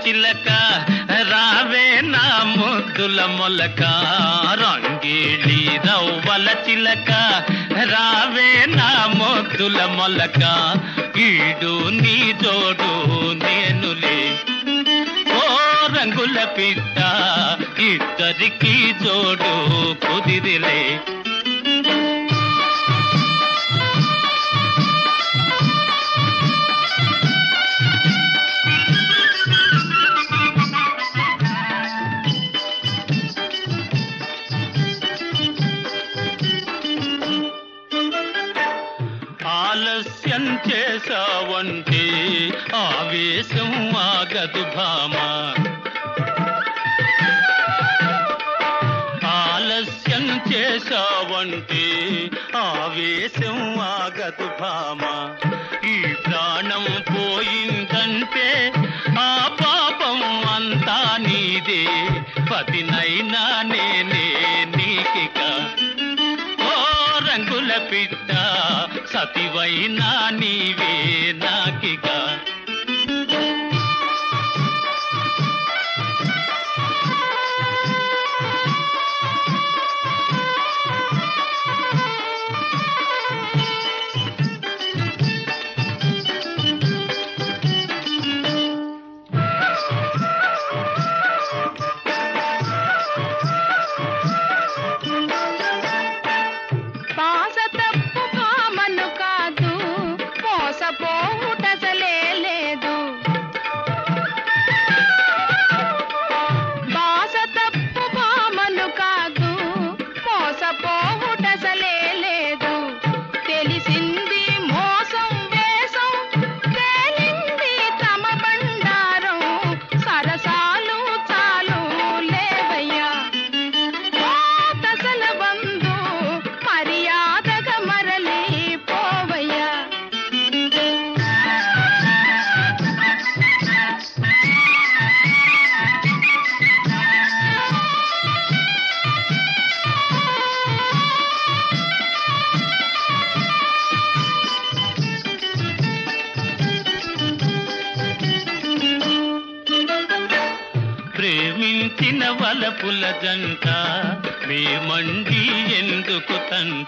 చిలక రావే నా ముద్దుల మొలక రంగేళి రవ్వల చిలక రావే నా ముద్దుల మొలక ఈడు నీ జోడు నేనులే ఓ రంగుల పిట్ట ఇద్దరికి జోడు కుదిరిలే ఆలస్యం చేసావంటే ఆవేశం ఆగదు భామ ఆలస్యం చేసావంటే ఆవేశం ఆగదు భామ ఈ ప్రాణం పోయిందంటే ఆ పాపం అంతా నీదే పతినైనా నేనే నీకిక ఓ రంగుల పిట్ట సతివైనా నీవే నాకిక పాస తప్పు పామను కాదు మోసపోవుటసలే లేదు బాస తప్పు పామను కాదు మోసపోవుటసలే లేదు తెలిసింది మోసం వేసం తేలింది తమ బండారం సరసాలు చాలు లేవయ్యా తసల బంధు మర్యాదగా మరలి పోవయ్యా ప్రేమించిన వలపుల జంట మేమండి ఎందుకు తంట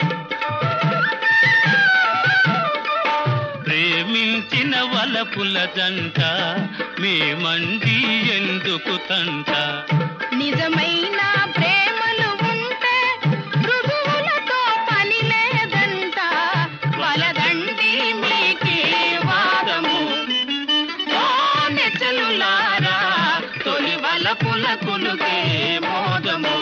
ప్రేమించిన వలపుల జంట మేమండి ఎందుకు తంట నిజమైన ప్రేమలు ఉంటే ఋతువులతో పని లేదంట వలదండి మీకే వాదము ఓ నెచ్చలులారా తొలి వలపుల కులుకే మోదము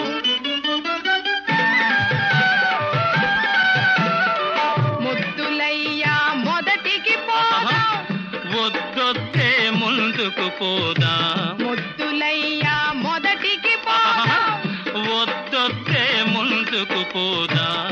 ముద్దులయ్యా మొదటికి పోదాం వద్దొద్దే ముందుకు పోదా ముద్దులయ్యా మొదటికి పోదాం వద్దొద్దే ముందుకు పోదా